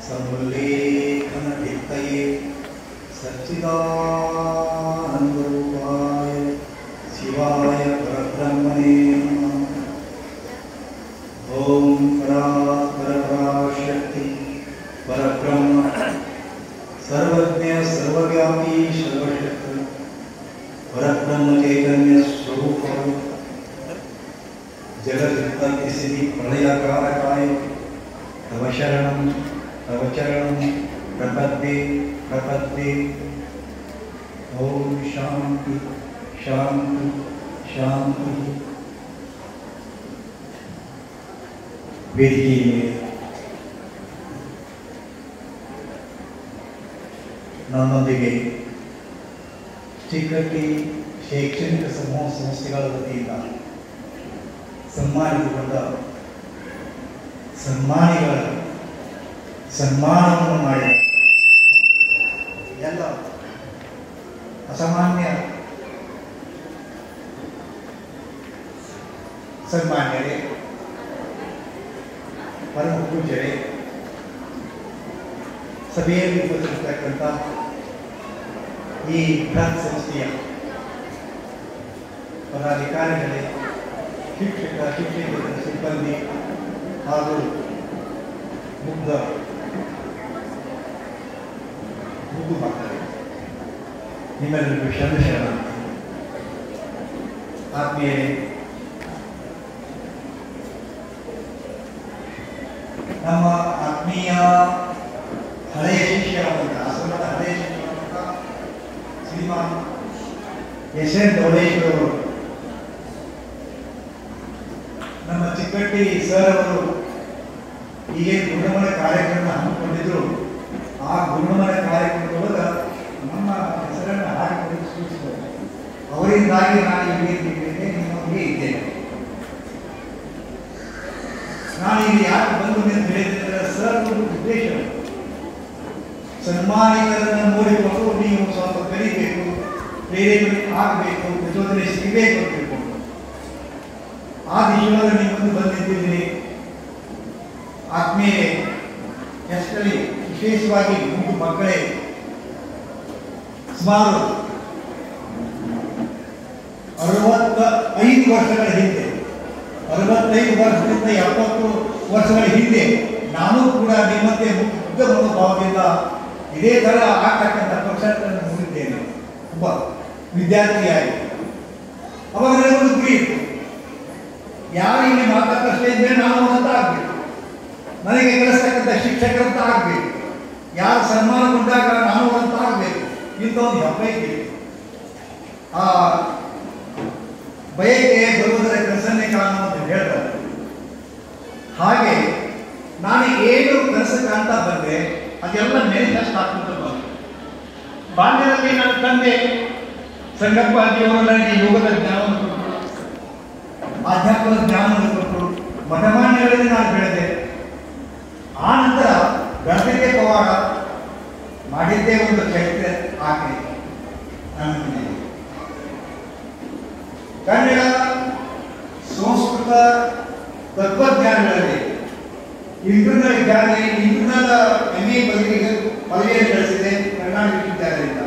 समुल्लेखनभित्तये सच्चिदानन्दरूपाय शिवाय परब्रह्मणे नमः ॐ परा परपराशक्ति परब्रह्म सर्वज्ञ सर्वव्यापी सर्वशक्ति परब्रह्म चैतन्य स्वरूप जगदुत्पत्तिस्थिति प्रलयकारकाय तव शरणं तव चरणं प्रपद्ये प्रपद्ये ॐ शान्ति शान्ति शान्तिः ವೇದಿಕೆ ನನ್ನೊಂದಿಗೆ ಚಿಕ್ಕಟ್ಟಿ ಶೈಕ್ಷಣಿಕ ಸಮೂಹ ಸಂಸ್ಥೆಗಳ ವತಿಯಿಂದ ಸನ್ಮಾನಿತಗೊಂಡ ಸನ್ಮಾನಿಗಳ ಸನ್ಮಾನವನ್ನು ಮಾಡಿದ ಎಲ್ಲ ಅಸಾಮಾನ್ಯ ಸನ್ಮಾನ್ಯರೇ ಪರಮ ಪೂಜ್ಯರೇ ಸಭೆಯಲ್ಲಿ ಉಪಸ್ಥಿತಕ್ಕಂಥ ಈ ಬೃಹತ್ ಸಂಸ್ಥೆಯ ಪದಾಧಿಕಾರಿಗಳೇ ಶಿಕ್ಷಕ ಶಿಕ್ಷಕರ ಸಿಬ್ಬಂದಿ ಹಾಗೂ ಮುಗ್ಧ ಮುಗ್ಧು ಮಕ್ಕಳೇ ನಿಮ್ಮೆಲ್ಲರಿಗೂ ಶರಣ ಆತ್ಮೀಯರೇ ನಮ್ಮ ಆತ್ಮೀಯ ಹಳೆಯ ಶಿಷ್ಯರಾದಂಥ ಆಶ್ರಮದ ಹಳೆಯ ಶಿಷ್ಯರಾದಂಥ ಶ್ರೀಮಾನ್ ಎಸ್ ಎನ್ ದೌಡೇಶ್ವರ ಅವರು ನಮ್ಮ ಚಿಕ್ಕಟ್ಟಿ ಸರ್ ಅವರು ಹೀಗೆ ಗುರುಮನ ಕಾರ್ಯಕ್ರಮ ಹಮ್ಮಿಕೊಂಡಿದ್ರು ಆ ಗುರುಮನ ಕಾರ್ಯಕ್ರಮದೊಳಗೆ ನಮ್ಮ ಹೆಸರನ್ನು ಹಾಕಿಕೊಂಡು ಸೂಚಿಸಿದರು ಅವರಿಂದಾಗಿ ನಾನು ಇಲ್ಲಿ ಇದ್ದೇನೆ ನಿಮ್ಮೊಂದಿಗೆ ಇದ್ದೇನೆ ನಾನು ಇಲ್ಲಿ ಯಾಕೆ ಬಂದು ಅಂತ ಹೇಳಿದ್ರೆ ಸರ್ ಒಂದು ಉದ್ದೇಶ ಸನ್ಮಾನಿತರನ್ನು ನೋಡಿಕೊಂಡು ನೀವು ಸ್ವಲ್ಪ ಕಲಿಬೇಕು ಪ್ರೇರೇಪಣೆ ಆಗಬೇಕು ಪ್ರಚೋದನೆ ಸಿಗಬೇಕು ಅಂತ ತಿಳ್ಕೊಂಡು ಆ ದಿಶೆಯೊಳಗೆ ನೀವು ಮುಂದೆ ಬಂದಿದ್ದೀನಿ ಆತ್ಮೀಯ ಎಷ್ಟಲ್ಲಿ ವಿಶೇಷವಾಗಿ ಮೂರು ಮಕ್ಕಳೇ ಸುಮಾರು ಅರವತ್ತ ಐದು ವರ್ಷಗಳ ಹಿಂದೆ ಅರವತ್ತೈದು ವರ್ಷದಿಂದ ಎಪ್ಪತ್ತು ವರ್ಷಗಳ ಹಿಂದೆ ನಾನು ಕೂಡ ನಿಮ್ಮಂತೆ ಮುಗ್ಧ ಮನೋಭಾವದಿಂದ ಇದೇ ಥರ ಆಗ್ತಕ್ಕಂಥ ಪಕ್ಷಗಳನ್ನು ನೋಡಿದ್ದೇನೆ ಒಬ್ಬ ವಿದ್ಯಾರ್ಥಿಯಾಗಿ ಅವಾಗ ನನಗೊಂದು ಗುರಿ ಇತ್ತು ಯಾರು ಇಲ್ಲಿ ಮಾತಾಡ್ತಾ ಸ್ಟೇಜ್ ಮೇಲೆ ನಾನು ಅಂತ ಆಗ್ಬೇಕು ನನಗೆ ಕಲಿಸ್ತಕ್ಕಂಥ ಶಿಕ್ಷಕರಂತ ಆಗ್ಬೇಕು ಯಾರು ಸನ್ಮಾನಗೊಂಡಾಗ ನಾನು ಅಂತ ಆಗ್ಬೇಕು ಇಂಥ ಒಂದು ಹಬ್ಬ ಇದೆ ಆ ಬಯಕೆ ಬರುವುದರ ಕೆಲಸನೇ ಕಾರಣ ಅಂತ ಹೇಳ್ತಾರೆ ಹಾಗೆ ನಾನು ಏನು ಕೆಲಸ ಕಾಣ್ತಾ ಬಂದೆ ಅದೆಲ್ಲ ಮ್ಯಾನಿಫೆಸ್ಟ್ ಆಗ್ತಿತ್ತು ಬಂತು ಬಾಲ್ಯದಲ್ಲಿ ನನ್ನ ತಂದೆ ಸಂಗಪ್ಪ ಅಜ್ಜಿಯವರು ನನಗೆ ಯೋಗದ ಜ್ಞಾನವನ್ನು ಕೊಟ್ಟರು ಆಧ್ಯಾತ್ಮದ ಜ್ಞಾನವನ್ನು ಕೊಟ್ಟರು ಮಠಮಾನ್ಯಗಳಲ್ಲಿ ನಾನು ಬೆಳೆದೆ ಆ ನಂತರ ಗಣಪತಿ ಪವಾಡ ಮಾಡಿದ್ದೇ ಒಂದು ಚರಿತ್ರೆ ಆಕೆ ನನ್ನ ಮನೆಯಲ್ಲಿ. ಕನ್ನಡ ಸಂಸ್ಕೃತ ತತ್ವಜ್ಞಾನಗಳಲ್ಲಿ ಇಂಟರ್ನಲ್ ವಿದ್ಯಾಲಯ ಇಂಟರ್ನಲ್ ಎಂ ಎ ಪದವಿಗೆ ಪದವಿಯನ್ನು ಗಳಿಸಿದೆ ಕರ್ನಾಟಕ ವಿಶ್ವವಿದ್ಯಾಲಯದಿಂದ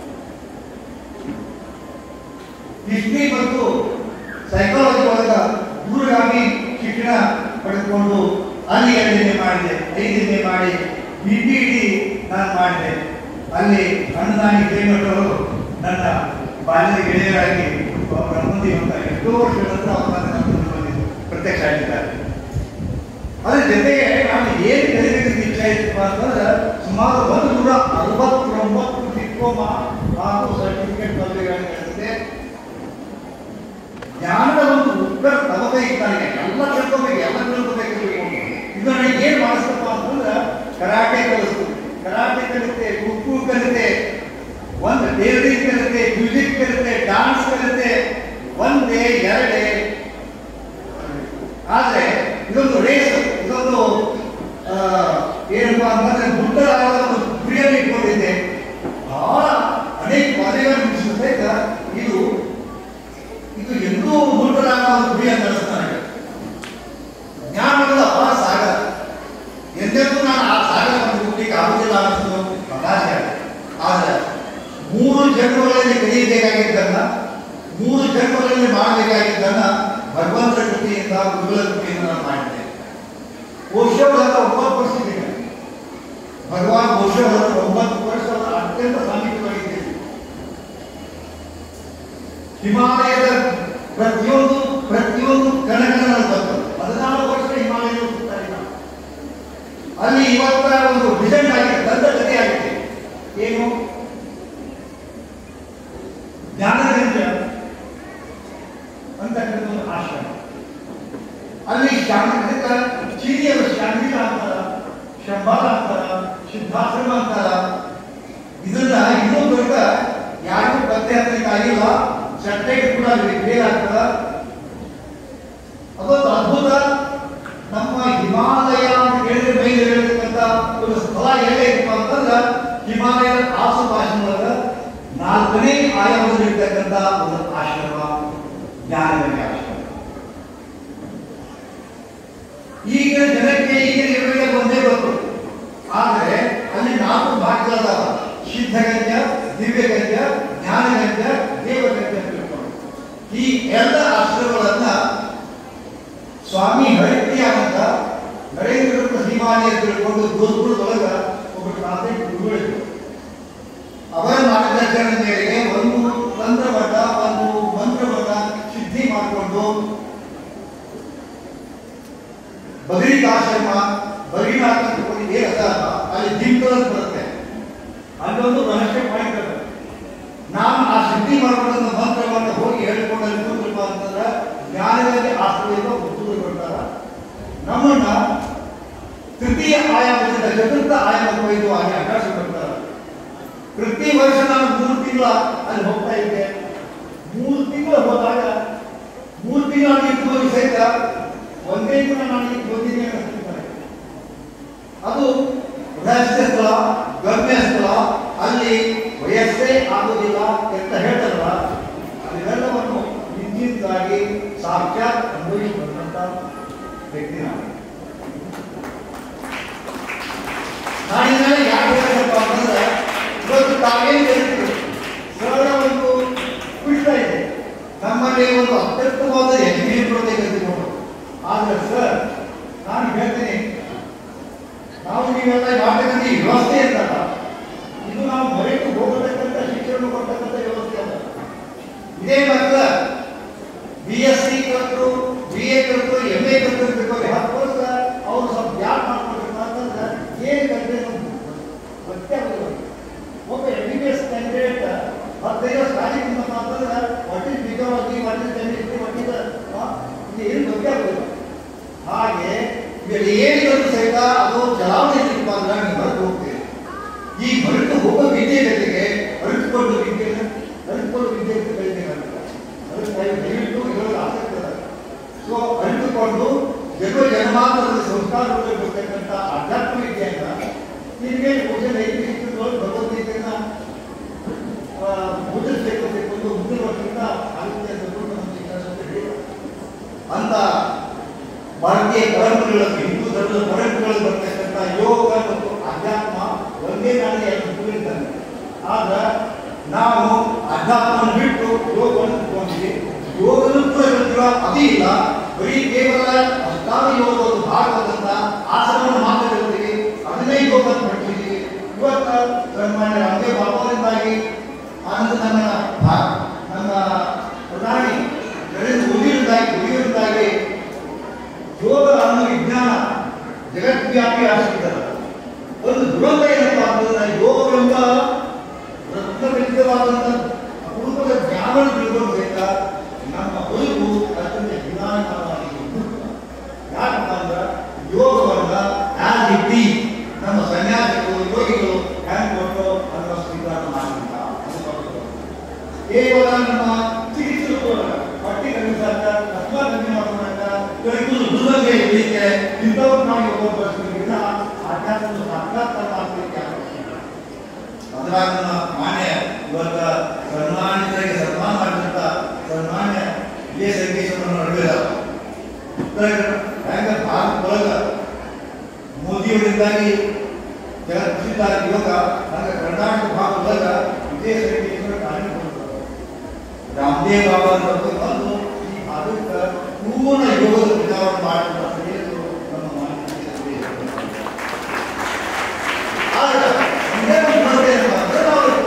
ಹಿಸ್ಟ್ರಿ ಮತ್ತು ಸೈಕಾಲಜಿ ಒಳಗ ದೂರಗಾಮಿ ಶಿಕ್ಷಣ ಪಡೆದುಕೊಂಡು ಅಲ್ಲಿ ಎರಡನೇ ಮಾಡಿದೆ ಐದನೇ ಮಾಡಿ ಬಿ ಪಿ ಡಿ ನಾನು ಮಾಡಿದೆ ಅಲ್ಲಿ ಅಣ್ಣದಾನಿ ಕಿಲೋಮೀಟರ್ ನನ್ನ ಬಾಲ್ಯದ ಗೆಳೆಯರಾಗಿ ಅವರ ಮುಂದೆ ಅಂತ ಎಷ್ಟೋ ವರ್ಷಗಳ ನಂತರ ಅವರು ನನ್ನ ಮುಂದೆ ಬಂದಿದ್ದು ಪ್ರತ್ಯಕ್ಷ ಆಗಿದ್ದಾರೆ ಅದ್ರ ಜೊತೆಗೆ ನಾನು ಏನು ಕಲಿಬೇಕಂತ ಇಚ್ಛೆ ಇತ್ತಪ್ಪ ಅಂತಂದ್ರೆ ಸುಮಾರು ಒಂದು ನೂರ ಅರವತ್ತೊಂಬತ್ತು ಡಿಪ್ಲೊಮಾ ಹಾಗೂ ಸರ್ಟಿಫಿಕೇಟ್ ಪದವಿಗಳನ್ನು ಗಳಿಸಿದೆ ಜ್ಞಾನದ ಒಂದು ಉತ್ತರ ತಗೋದೇ ಇದ್ದಾನೆ ಎಲ್ಲ ತಿಳ್ಕೊಬೇಕು ಎಲ್ಲ ತಿಳ್ಕೊಬೇಕು ತಿಳ್ಕೊಂಡು ಇದು ನನಗೆ ಏನು ಮಾಡಿಸ್ತಪ್ಪ ಅಂತಂದ್ರೆ ಕರಾಟೆ ಕಲಿಸ್ತು ಕರಾಟೆ ಕಲಿತೆ ಕುಕ್ಕು ಕಲಿತೆ ಒಂದು ಟೇಲರಿಂಗ್ ಕಲಿತೆ ಮ್ಯೂಸಿಕ್ ಕಲಿತೆ ಡಾನ್ಸ್ ಕಲಿತೆ ಒಂದೇ ಎರಡೇ ಆದರೆ ಇದೊಂದು ರೇಸ್ ಇದೊಂದು ಆ, ಏನಪ್ಪಾ ಅಂತಂದ್ರೆ ಅತ್ಯಂತ ಸಮೀಪವಾಗಿದ್ದೇವೆ ಹಿಮಾಲಯದ ಪ್ರತಿಯೊಂದು ಪ್ರತಿಯೊಂದು ಕಣಕಣ ಬರ್ತದೆ ಹದಿನಾರು ವರ್ಷ ಹಿಮಾಲಯದ ಸುತ್ತಾ ಇಲ್ಲ ಅಲ್ಲಿ ಇವತ್ತ ಒಂದು ರಿಸಲ್ಟ್ ಆಗಿದೆ ದೊಡ್ಡ ಕಥೆ ಆಗಿದೆ ಏನು ಜ್ಞಾನಗಂಜ ಅಂತಕ್ಕಂಥ ಒಂದು ಆಶ್ರಮ ಅಲ್ಲಿ ಶಾಂತಿಕ ಚೀನಿಯರು ಶಾಂತಿಕ ಅಂತಾರ ಶಂಬಾಲ ಅಂತಾರ ಸಿದ್ಧಾಶ್ರಮ ಅಂತಾರ ಇದನ್ನ ಇನ್ನೂ ದೊಡ್ಡ ಯಾರಿಗೂ ಪತ್ತೆ ಹತ್ತಲಿಕ್ಕೆ ಆಗಿಲ್ಲ ಚಟ್ಟೆಗೆ ಕೂಡ ಫೇಲ್ ಆಗ್ತದ ಅದೊಂದು ಅದ್ಭುತ ನಮ್ಮ ಹಿಮಾಲಯ ಅಂತ ಹೇಳಿದ್ರೆ ಮೇಲೆ ಹೇಳಿರ್ತಕ್ಕಂಥ ಒಂದು ಸ್ಥಳ ಎಲ್ಲೇ ಇತ್ತು ಅಂತಂದ್ರೆ ಹಿಮಾಲಯದ ಆಸುಪಾಸಿನೊಳಗ ನಾಲ್ಕನೇ ಆಯಾಮದಲ್ಲಿರ್ತಕ್ಕಂಥ ಒಂದು ಆಶ್ರಮ ಜ್ಞಾನಗಂಗೆ ಆಶ್ರಮ ಈಗ ಜನಕ್ಕೆ ಈಗ ಇವರಿಗೆ ಒಂದೇ ಗೊತ್ತು ಆದರೆ ಅಲ್ಲಿ ನಾಲ್ಕು ಭಾಗಗಳದಾವ ಸಿದ್ಧಗಂಜ ದಿವ್ಯಗಂಜ ಜ್ಞಾನಗಂಜ ದೇವಗಂಜ ಅಂತ ತಿಳ್ಕೊಂಡು ಈ ಎಲ್ಲ ಆಶ್ರಮಗಳನ್ನ ಸ್ವಾಮಿ ಹರಿಪ್ರಿಯಾನಂದ ನರೇಂದ್ರ ಹಿಮಾಲಯ ತಿಳ್ಕೊಂಡು ಗುರುಗುಳದೊಳಗ ಒಬ್ಬ ಟ್ರಾನ್ಸ್ಲೇಟ್ ಗುರುಗಳಿದ್ರು ಅವರ ಮಾರ್ಗದರ್ಶನದ ಮೇರೆಗೆ ಒಂದು ತಂತ್ರವಟ ಒಂದು ಮಂತ್ರವಟ ಸಿದ್ಧಿ ಮಾಡಿಕೊಂಡು ಬದರಿಕಾಶ್ರಮ ಬದರಿನಾಥ ಏನು ಅದ ಅಲ್ಲಿ ಜಿಂಕಲ್ ಬರುತ್ತೆ ಅಲ್ಲೊಂದು ರಹಸ್ಯ ಪಾಯಿಂಟ್ ಅದ ನಾನು ಆ ಸಿದ್ಧಿ ಮಾಡ್ಕೊಂಡ ಮಂತ್ರವನ್ನು ಹೋಗಿ ಹೇಳ್ಕೊಂಡು ಅಲ್ಲಿ ಕೂತ್ರಪ್ಪ ಅಂತಂದ್ರೆ ಜ್ಞಾನದಲ್ಲಿ ಆಶ್ರಯದಿಂದ ಉತ್ತೂರು ಕೊಡ್ತಾರ ನಮ್ಮನ್ನ ತೃತೀಯ ಆಯಾಮದಿಂದ ಚತುರ್ಥ ಆಯಾಮಕ್ಕೆ ಒಯ್ದು ಹಾಗೆ ಆಕಾಶ ಕೊಡ್ತಾರ ಪ್ರತಿ ವರ್ಷ ನಾನು ಮೂರು ತಿಂಗಳ ಅಲ್ಲಿ ಹೋಗ್ತಾ ಇದ್ದೆ ಮೂರು ತಿಂಗಳು ಹೋದಾಗ ಮೂರು ತಿಂಗಳ ಇದ್ದು ಸಹಿತ ಒಂದೇ ದಿನ ನಾನು ಇಲ್ಲಿ ಬಂದಿದ್ದೆ ಅನಿಸ್ತಿದ್ದಾರೆ ಅದು ರಹಸ್ಯ ಸ್ಥಳ ಗಮ್ಯ ಸ್ಥಳ ಅಲ್ಲಿ ವಯಸ್ಸೇ ಆಗುವುದಿಲ್ಲ ಅಂತ ಹೇಳ್ತಾರಲ್ಲ ಅದೆಲ್ಲವನ್ನು ಇಂಜಿನ್ಗಾಗಿ ಸಾಕ್ಷಾತ್ ಅನುಭವಿಸಿ ಬಂದಂತ ವ್ಯಕ್ತಿ ನಾನು ನಾನಿನ್ನೆಲ್ಲ ಯಾಕೆ ಹೇಳಪ್ಪ ಅಂತಂದ್ರೆ ಇವತ್ತು ತಾವೇನು ಹೇಳ್ತೀವಿ ಸರಳ ಒಂದು ಖುಷಿ ಇದೆ ನಮ್ಮಲ್ಲಿ ಒಂದು ಅತ್ಯುತ್ತಮವಾದ ಎಜುಕೇಶನ್ ಕೊಡಬೇಕಂತ ನೋಡು ಆದ್ರೆ ಸರ್ ನಾನು ಹೇಳ್ತೀನಿ ನಾವು ನೀವೆಲ್ಲ ಮಾಡ್ತಕ್ಕಂಥ ಈ ವ್ಯವಸ್ಥೆ ಇರ್ತಲ್ಲ ಇದು ನಾವು ಹೊರಗೆ ಹೋಗತಕ್ಕಂಥ ಶಿಕ್ಷಣ ಕೊಡ್ತಕ್ಕಂಥ ವ್ಯವಸ್ಥೆ ಅಲ್ಲ ಇದೇ ಮಾತ್ರ ಬಿ ಎಸ್ ಸಿ ಕಲ್ತರು ಬಿ ಎ ಕಲ್ತರು ಎಮ್ ಎ ಕಲ್ತರು ತಿಳ್ಕೊಳ್ಳಿ ಹತ್ತು ವರ್ಷ ಅವ್ರು ಸ್ವಲ್ಪ ಯಾಕೆ ಮಾಡ್ಕೊಳ್ಬೇಕು ಅಂತಂದ್ರೆ ಏನು ಕಲಿತೆ ಗೊತ್ತೇ ಆಗೋದಿಲ್ಲ ಒಬ್ಬ M B B S candidate ಹದಿನೈದು ವರ್ಷ ರಾಜಿ ಕುಂತ ಅಂತಂದ್ರೆ what is physiology what is chemistry what is ಇದು ಏನು ಗೊತ್ತೇ ಆಗೋದಿಲ್ಲ ಹಾಗೆ ಇಲ್ಲಿ ಏನಿದ್ರು ಸಹಿತ ಅದು ಚಲಾವಣೆ ಇರಲಿಲ್ಲ ಅಂದ್ರೆ ನೀವು ಹೊರಟು ಹೋಗ್ತೀರಿ ಈ ಹೊರಟು ಹೋಗೋ ವಿದ್ಯೆ ಜೊತೆಗೆ ಅರಿತುಕೊಂಡು ವಿದ್ಯೆ ಅರಿತುಕೊಂಡು ವಿದ್ಯೆ ಅಂತ ಕಲಿಬೇಕಾಗುತ್ತೆ ಅದಕ್ಕೆ ದಯ- ದಯವಿಟ್ಟು ಇದರಲ್ಲಿ ಆಸಕ್ತಿ ಇದೆ ಸೊ ಅರಿತುಕೊಂಡು ಜನ್ಮ ಜನ್ಮಾಂತರದ ಸಂಸ್ಕಾರಗಳು ಬರ್ತಕ್ಕಂಥ ಆಧ್ಯಾತ್ಮ ವಿದ್ಯೆಯನ್ನ ನಿಮಗೆ ಬಹುಶಃ ಐದು ಶಿಕ್ಷಣಗಳು ಭಗವದ್ಗೀತೆಯನ್ನ ಆ, ಮುದ್ರಿಸಬೇಕು ಅಂತ ಒಂದು ಮುಂದಿನ ವರ್ಷದಿಂದ ಆಗುತ್ತೆ ಅಂತ ತಿಳ್ಕೊಂಡು ನಮ್ಮ ಶಿಕ್ಷಣ ಸಂಸ್ಥೆ ಹೇಳಿದೆ. ಅಂತ ಭಾರತೀಯ ಪರಂಪರೆಗಳಲ್ಲಿ ಹಿಂದೂ ಧರ್ಮದ ಪರಂಪರೆಗಳಲ್ಲಿ ಬರ್ತಕ್ಕಂಥ ಯೋಗ ಮತ್ತು ಅಧ್ಯಾತ್ಮ ಒಂದೇ ನಾಡಿಗೆ ಎರಡು ಕೂಡಿರ್ತಾನೆ ಆದ್ರೆ ನಾವು ಅಧ್ಯಾತ್ಮವನ್ನು ಬಿಟ್ಟು ಯೋಗವನ್ನು ಇಟ್ಕೊಂಡಿವಿ ಯೋಗನೂ ಕೂಡ ಕಲ್ತಿವ ಅದೇ ಇಲ್ಲ ಬರೀ ಕೇವಲ ಅಷ್ಟಾಂಗ ಯೋಗದ ಒಂದು ಭಾಗವಾದಂತ ಆಸನವನ್ನು ಮಾತ್ರ ಕಲ್ತೀವಿ ಅದನ್ನೇ ಯೋಗ ಅಂತ ಪಡ್ತಿದ್ದೀವಿ ಇವತ್ತ ಬ್ರಹ್ಮಾಂಡ ಅದೇ ಬಾಬಾದಿಂದಾಗಿ ಆನಂದ ನನ್ನ ಭಾ- ನಮ್ಮ ಪ್ರಧಾನಿ ನರೇಂದ್ರ ಮೋದಿಯಿಂದಾಗಿ ಮೋದಿಯವರಿಂದಾಗಿ ಯೋಗ ಅನ್ನೋ ವಿಜ್ಞಾನ ಜಗದ್ವ್ಯಾಪಿ ಆಗಿದ್ದಾರೆ ಒಂದು ದುರಂತ ಏನಪ್ಪ ಅಂತಂದ್ರೆ ಯೋಗವೆಂಬ ರತ್ನವಿದ್ಯವಾದಂಥ ಅಪರೂಪದ ಜ್ಞಾನ ತಿಳ್ಕೊಳ್ಬೇಕ ನಮ್ಮ ಬದುಕು ಅತ್ಯಂತ ವಿಧಾನವಾಗಿ ಯಾಕಪ್ಪ ಅಂದ್ರೆ ಯೋಗವನ್ನ ಆಸ್ ಇಟ್ ಈ ನಮ್ಮ ಸನ್ಯಾಸಿಗಳು ಯೋಗಿಗಳು ಹ್ಯಾಂಗ್ ಕೊಟ್ಟು ಅದನ್ನ ಸ್ವೀಕಾರ ಮಾಡಿಲ್ಲ ಅದು ತಪ್ಪು. ಕೇವಲ ನಮ್ಮ ಚಿಕಿತ್ಸೆ ಪಟ್ಟಿ ಕಲಿಸಾಕ ಕಸ್ಮ ಕಮ್ಮಿ ಮಾಡ್ಕೊಳಕ ಕೈಕೂರು ದುರ್ಗಂಗೆ ಇರಲಿಕ್ಕೆ ಇಂಥವ್ರು ನಾವು ಯೋಗ ಬಳಸ್ಬೇಕಿಲ್ಲ ಆಧ್ಯಾತ್ಮದ ಸಾಕ್ಷಾತ್ಕಾರ ಮಾಡ್ಲಿಕ್ಕೆ ಆಗಲ್ಲ. ಅದ್ರಾಗ ನಮ್ಮ ಮಾನ್ಯ ಇವತ್ತ ಸನ್ಮಾನಿತರಿಗೆ ಸನ್ಮಾನ ಮಾಡಿದಂತ ಸನ್ಮಾನ್ಯ ಎ ಸಂಗೀತವನ್ನು ನಡುವೆ ಉತ್ತರ ಹೆಂಗ ಭಾರತ ಒಳಗ ಮೋದಿಯವರಿಂದಾಗಿ ಜಗತ್ ಪ್ರಸಿದ್ಧ ಆದ ಯೋಗ ಹಂಗ ಕರ್ನಾಟಕ ಭಾಗದೊಳಗ ವಿಜಯ ಸಂಗೀತ ಕಾರಣ ರಾಮದೇವ್ ಬಾಬಾ ಅಂತ ಬಂದು ಈ ಭಾಗಕ್ಕೆ ಪೂರ್ಣ ಯೋಗದ ಪ್ರಚಾರವನ್ನು ಮಾಡಿದ ಶ್ರೇಯಸ್ಸು ನಮ್ಮ ಮಾನ್ಯ ಆದ್ರೆ ಒಂದೇ ಒಂದು ಸಮಸ್ಯೆ ಏನಪ್ಪ ಅಂದ್ರೆ ನಾವು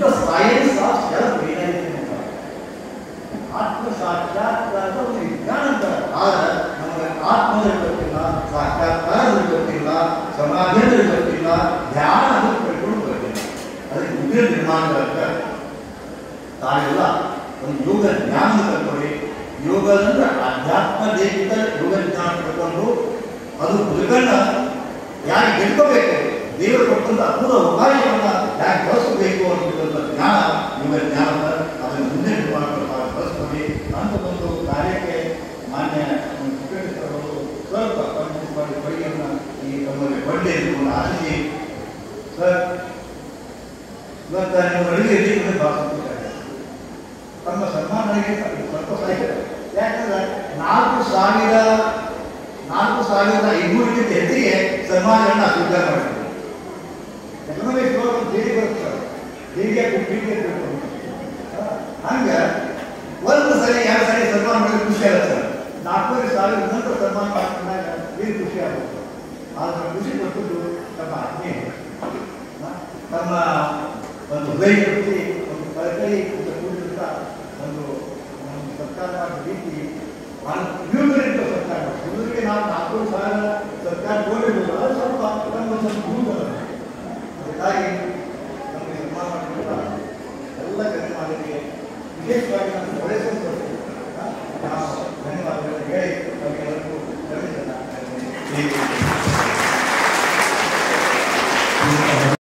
the science of self realisation ಆತ್ಮ ಸಾಕ್ಷಾತ್ಕಾರದ ಒಂದು ವಿಜ್ಞಾನ ಅಂತ ಆದ್ರೆ ನಮಗೆ ಆತ್ಮದಲ್ಲಿ ಗೊತ್ತಿಲ್ಲ ಸಾಕ್ಷಾತ್ಕಾರದಲ್ಲಿ ಗೊತ್ತಿಲ್ಲ ಸಮಾಧಿಯಲ್ಲಿ ಗೊತ್ತಿಲ್ಲ ಧ್ಯಾನ ಅದಕ್ಕೆ ಕಳ್ಕೊಂಡು ಗೊತ್ತಿಲ್ಲ ಅದಕ್ಕೆ ಉಗ್ರ ನಿರ್ಮಾಣಗಳಾಗ್ತದೆ ತಾವೆಲ್ಲ ಒಂದು ಯೋಗ ಜ್ಞಾನ ಕಲ್ತ್ಕೊಳ್ಳಿ ಯೋಗ ಅಂದ್ರೆ ಅಧ್ಯಾತ್ಮ ದೇಹಿತ ಯೋಗ ಜ್ಞಾನ ಕಲ್ತ್ಕೊಂಡು ಅದು ಬದುಕನ್ನ ಯಾಕೆ ಗೆದ್ಕೋಬೇಕು ದೇವರು ಕೊಟ್ಟಂತ ಅದ್ಭುತ ಅವಕಾಶವನ್ನ ಯಾಕೆ ಬಳಸಬೇಕು ಅನ್ನೋದಂತ ಜ್ಞಾನ ಯೋಗ ಜ್ಞಾನ ಅದನ್ನು ಮುಂದೆ ನಿರ್ಮಾಣ ಮಾಡ್ತಾ ಬಳಸ್ಕೊಳ್ಳಿ ಅಂತ ಒಂದು ಕಾರ್ಯಕ್ಕೆ ಮಾನ್ಯ ಶಿಕ್ಷಕರು ಸ್ವಲ್ಪ ಪಂಚಾಯತ್ ಬಳಿಯನ್ನು ಈ ತಮ್ಮಲ್ಲಿ ಒಳ್ಳೆ ಇಟ್ಕೊಂಡು ಆಶಿಸಿ ಸರ್ ಇವತ್ತು ನೀವು ಅಡುಗೆ ಜೀವನ ಭಾಳ ಸಂತೋಷ ಆಗಿದೆ. ತಮ್ಮ ಸನ್ಮಾನಕ್ಕೆ ಸಂತೋಷ ಆಗಿದೆ ಯಾಕಂದ್ರೆ ನಾಲ್ಕು ಸಾವಿರ ನಾಲ್ಕು ಸಾವಿರದ ಐನೂರಕ್ಕಿಂತ ಹೆಚ್ಚಿಗೆ ಸನ್ಮಾನಗಳನ್ನ ಸ್ವೀಕಾರ ಮಾಡಿದ್ರು ಎಕನಾಮಿಕ್ ಫ್ಲೋರ್ ದೇವಿ ಬರುತ್ತೆ ದೇವಿಯ ಕುಟ್ಟಿಗೆ ಹಂಗೆ ಒಂದು ಸರಿ ಎರಡು ಸರಿ ಸನ್ಮಾನ ಮಾಡಿದ್ರೆ ಖುಷಿ ಆಗುತ್ತೆ ಸರ್ ನಾಲ್ಕೂವರೆ ಸಾವಿರ ನಂತರ ಸನ್ಮಾನ ಮಾಡ್ಕೊಂಡಾಗ ಏನು ಖುಷಿ ಆಗುತ್ತೆ ಆದ್ರೆ ಖುಷಿ ಕೊಟ್ಟದ್ದು ತಮ್ಮ ಆತ್ಮೀಯ ತಮ್ಮ ಒಂದು ಹೃದಯಶಕ್ತಿ ಒಂದು ಕಳಕಳಿ ಅಂತ ಕೂಡಿದಂಥ ಒಂದು ನಮ್ಮ ಸರ್ಕಾರ ಮಾಡೋ ರೀತಿ ಭಾಳ ಉಪಯೋಗರಿತ ಸರ್ಕಾರ ಹುಡುಗರಿಗೆ ನಾವು ನಾಲ್ಕು ಸಾವಿರ ಸರ್ಕಾರ ಕೊಡಿರ್ಬೋದು ಅದು ಸ್ವಲ್ಪ ನಮ್ಮ ಸ್ವಲ್ಪ ಮುಂದೆ ಅದಕ್ಕಾಗಿ ನಮಗೆ ಸನ್ಮಾನ ಮಾಡಿದಂಥ ಎಲ್ಲ ಗಣ್ಯಮಾನ್ಯರಿಗೆ ವಿಶೇಷವಾಗಿ ನಾನು ಒಳ್ಳೆಯ